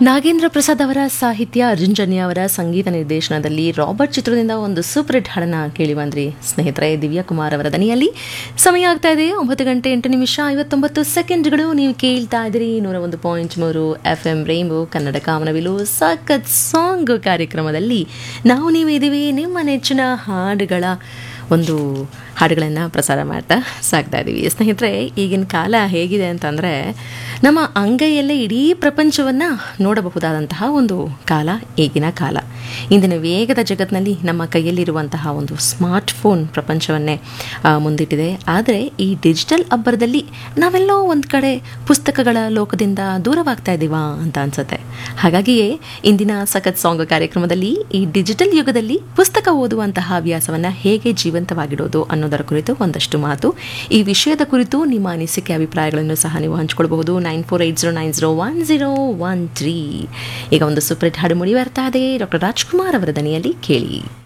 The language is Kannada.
ನಾಗೇಂದ್ರ ಪ್ರಸಾದ್ ಅವರ ಸಾಹಿತ್ಯ ಅರ್ಜುನ್ ಜನ್ಯ ಅವರ ಸಂಗೀತ ನಿರ್ದೇಶನದಲ್ಲಿ ರಾಬರ್ಟ್ ಚಿತ್ರದಿಂದ ಒಂದು ಸೂಪರ್ ಹಿಟ್ ಹಾಡನ್ನ ಕೇಳಿ ಬಂದ್ರಿ ಸ್ನೇಹಿತರೆ ದಿವ್ಯಾ ಕುಮಾರ್ ಅವರ ದನಿಯಲ್ಲಿ ಸಮಯ ಆಗ್ತಾ ಇದೆ ಒಂಬತ್ತು ಗಂಟೆ ಎಂಟು ನಿಮಿಷ ಐವತ್ತೊಂಬತ್ತು ಸೆಕೆಂಡ್ಗಳು ನೀವು ಕೇಳ್ತಾ ಇದ್ದೀರಿ ನೂರ ಒಂದು ಪಾಯಿಂಟ್ ಮೂರು ಎಫ್ ಎಂ ರೇಂಬು ಕನ್ನಡ ಕಾಮನವಿಲು ಸಖತ್ ಸಾಂಗ್ ಕಾರ್ಯಕ್ರಮದಲ್ಲಿ ನಾವು ನೀವು ಇದ್ದೀವಿ ನಿಮ್ಮ ನೆಚ್ಚಿನ ಹಾಡುಗಳ ಒಂದು ಹಾಡುಗಳನ್ನು ಪ್ರಸಾರ ಮಾಡ್ತಾ ಸಾಗ್ತಾ ಇದ್ದೀವಿ ಸ್ನೇಹಿತರೆ ಈಗಿನ ಕಾಲ ಹೇಗಿದೆ ಅಂತಂದರೆ ನಮ್ಮ ಅಂಗೈಯಲ್ಲೇ ಇಡೀ ಪ್ರಪಂಚವನ್ನು ನೋಡಬಹುದಾದಂತಹ ಒಂದು ಕಾಲ ಈಗಿನ ಕಾಲ ಇಂದಿನ ವೇಗದ ಜಗತ್ತಿನಲ್ಲಿ ನಮ್ಮ ಕೈಯಲ್ಲಿರುವಂತಹ ಒಂದು ಸ್ಮಾರ್ಟ್ ಫೋನ್ ಪ್ರಪಂಚವನ್ನೇ ಆ, ಮುಂದಿಟ್ಟಿದೆ ಆದರೆ ಈ ಡಿಜಿಟಲ್ ಅಬ್ಬರದಲ್ಲಿ ನಾವೆಲ್ಲೋ ಒಂದು ಕಡೆ ಪುಸ್ತಕಗಳ ಲೋಕದಿಂದ ದೂರವಾಗ್ತಾ ಇದ್ದೀವಾ ಅಂತ ಅನ್ಸುತ್ತೆ ಹಾಗಾಗಿಯೇ ಇಂದಿನ ಸಖತ್ ಸಾಂಗ್ ಕಾರ್ಯಕ್ರಮದಲ್ಲಿ ಈ ಡಿಜಿಟಲ್ ಯುಗದಲ್ಲಿ ಪುಸ್ತಕ ಓದುವಂತಹ ಹವ್ಯಾಸವನ್ನು ಹೇಗೆ ಜೀವಂತವಾಗಿಡೋದು ಅನ್ನೋದರ ಕುರಿತು ಒಂದಷ್ಟು ಮಾತು ಈ ವಿಷಯದ ಕುರಿತು ನಿಮ್ಮ ಅನಿಸಿಕೆ ಅಭಿಪ್ರಾಯಗಳನ್ನು ಸಹ ನೀವು ಹಂಚಿಕೊಳ್ಬಹುದು nine four eight zero nine zero one zero one three ಈಗ ಒಂದು ಸೂಪರ್ ಹಿಟ್ ಹಾಡು ಮುಡಿ ಬರ್ತಾ ಇದೆ ಡಾಕ್ಟರ್ ರಾಜ್ಕುಮಾರ್ ಅವರ ದನಿಯಲ್ಲಿ ಕೇಳಿ